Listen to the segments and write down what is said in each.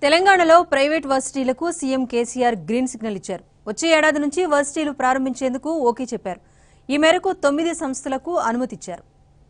తెలంగాణలో ప్రైవేట్ వర్సిటీలకు CM KCR green signal ఇచ్చారు వచ్చే ఏడాది నుంచి వర్సిటీలు ప్రారంభించేందుకు ఓకే చెప్పారు ఈ మేరకు తొమ్మిది సంస్థలకు అనుమతిచ్చారు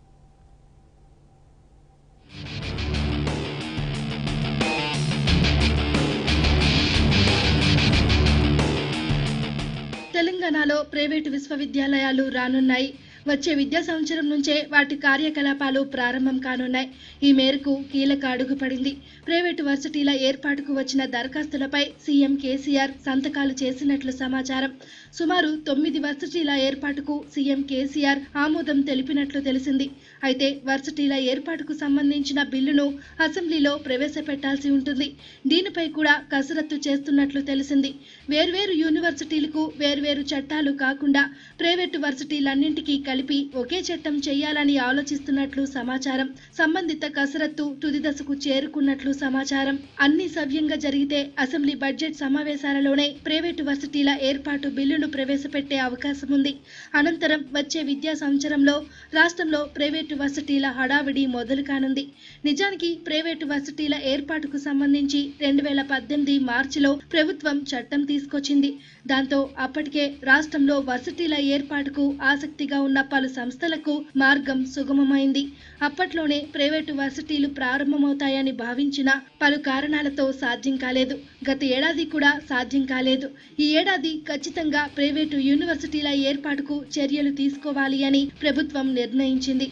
తెలంగాణలో ప్రైవేటు విశ్వవిద్యాలయాలు రానున్నాయి వచ్చే విద్యా సంవత్సరం నుంచే వాటి కార్యకలాపాలు ప్రారంభం కానున్నాయి ఈ మేరకు కీలక అడుగు పడింది ప్రైవేటు వర్సిటీల ఏర్పాటుకు వచ్చిన దరఖాస్తులపై సీఎం కేసీఆర్ సంతకాలు చేసినట్లు సమాచారం సుమారు తొమ్మిది వర్సిటీల ఏర్పాటుకు సీఎం కేసీఆర్ ఆమోదం తెలిపినట్లు తెలిసింది అయితే వర్సిటీల ఏర్పాటుకు సంబంధించిన బిల్లును అసెంబ్లీలో ప్రవేశపెట్టాల్సి ఉంటుంది దీనిపై కూడా కసరత్తు చేస్తున్నట్లు తెలిసింది వేర్వేరు యూనివర్సిటీలకు వేర్వేరు చట్టాలు కాకుండా ప్రైవేటు వర్సిటీలన్నింటికీ కలిపి ఒకే చట్టం చేయాలని ఆలోచిస్తున్నట్లు సమాచారం సంబంధిత కసరత్తు తుది దశకు చేరుకున్నట్లు సమాచారం అన్ని సవ్యంగా జరిగితే అసెంబ్లీ బడ్జెట్ సమావేశాలలోనే ప్రైవేటు వర్సిటీల ఏర్పాటు బిల్లును ప్రవేశపెట్టే అవకాశం ఉంది అనంతరం వచ్చే విద్యా సంవత్సరంలో రాష్ట్రంలో ప్రైవేటు వర్సిటీల హడావిడి మొదలు కానుంది నిజానికి ప్రైవేటు వర్సిటీల ఏర్పాటుకు సంబంధించి రెండు వేల పద్దెనిమిది మార్చిలో ప్రభుత్వం చట్టం తీసుకొచ్చింది దాంతో అప్పటికే రాష్ట్రంలో వర్సిటీల ఏర్పాటుకు ఆసక్తిగా ఉన్న పలు సంస్థలకు మార్గం సుగమమైంది అప్పట్లోనే ప్రైవేటు వర్సిటీలు ప్రారంభమవుతాయని భావించిన పలు కారణాలతో సాధ్యం కాలేదు గత ఏడాది కూడా సాధ్యం కాలేదు ఈ ఏడాది ఖచ్చితంగా ప్రైవేటు యూనివర్సిటీల ఏర్పాటుకు చర్యలు తీసుకోవాలి అని ప్రభుత్వం నిర్ణయించింది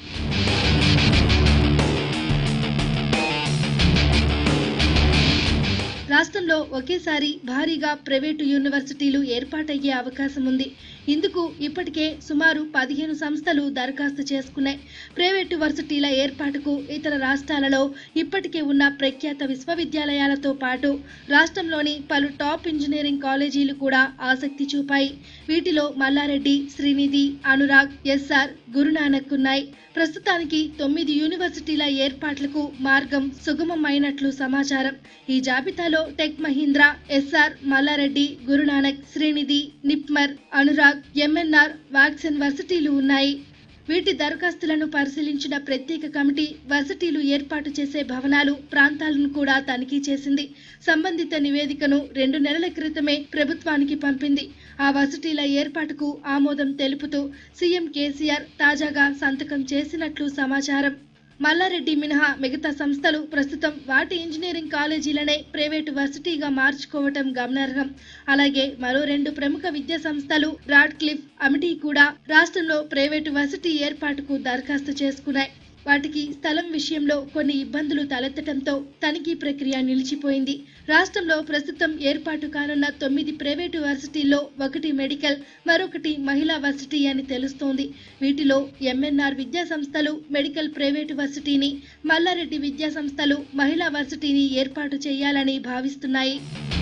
రాష్ట్రంలో ఒకేసారి భారీగా ప్రైవేటు యూనివర్సిటీలు ఏర్పాటయ్యే అవకాశం ఉంది ఇందుకు ఇప్పటికే సుమారు పదిహేను సంస్థలు దరఖాస్తు చేసుకున్నాయి ప్రైవేటు వర్సిటీల ఏర్పాటుకు ఇతర రాష్ట్రాలలో ఇప్పటికే ఉన్న ప్రఖ్యాత విశ్వవిద్యాలయాలతో పాటు రాష్ట్రంలోని పలు టాప్ ఇంజనీరింగ్ కాలేజీలు కూడా ఆసక్తి చూపాయి వీటిలో మల్లారెడ్డి శ్రీనిధి అనురాగ్ ఎస్ఆర్ గురునానక్ ఉన్నాయి ప్రస్తుతానికి తొమ్మిది యూనివర్సిటీల ఏర్పాట్లకు మార్గం సుగమమైనట్లు సమాచారం ఈ జాబితాలో టెక్ మహీంద్రా ఎస్ఆర్ మల్లారెడ్డి గురునానక్ శ్రీనిధి నిప్మర్ అనురాగ్ ఎంఎన్ఆర్ వ్యాక్సిన్ వర్సిటీలు ఉన్నాయి వీటి దరఖాస్తులను పరిశీలించిన ప్రత్యేక కమిటీ వర్సిటీలు ఏర్పాటు చేసే భవనాలు ప్రాంతాలను కూడా తనిఖీ చేసింది సంబంధిత నివేదికను రెండు నెలల క్రితమే ప్రభుత్వానికి పంపింది ఆ వర్సిటీల ఏర్పాటుకు ఆమోదం తెలుపుతూ సీఎం కేసీఆర్ తాజాగా సంతకం చేసినట్లు సమాచారం మల్లారెడ్డి మినహా మిగతా సంస్థలు ప్రస్తుతం వాటి ఇంజనీరింగ్ కాలేజీలనే ప్రైవేటు వర్సిటీగా మార్చుకోవటం గమనార్హం అలాగే మరో రెండు ప్రముఖ విద్యా సంస్థలు రాడ్ క్లిఫ్ అమిటీ కూడా రాష్ట్రంలో ప్రైవేటు వర్సిటీ ఏర్పాటుకు దరఖాస్తు చేసుకున్నాయి వాటికి స్థలం విషయంలో కొన్ని ఇబ్బందులు తలెత్తడంతో తనిఖీ ప్రక్రియ నిలిచిపోయింది రాష్ట్రంలో ప్రస్తుతం ఏర్పాటు కానున్న తొమ్మిది ప్రైవేటు వర్సిటీల్లో ఒకటి మెడికల్ మరొకటి మహిళా వర్సిటీ అని తెలుస్తోంది వీటిలో ఎంఎన్ఆర్ విద్యా సంస్థలు మెడికల్ ప్రైవేటు వర్సిటీని మల్లారెడ్డి విద్యా సంస్థలు మహిళా వర్సిటీని ఏర్పాటు చేయాలని భావిస్తున్నాయి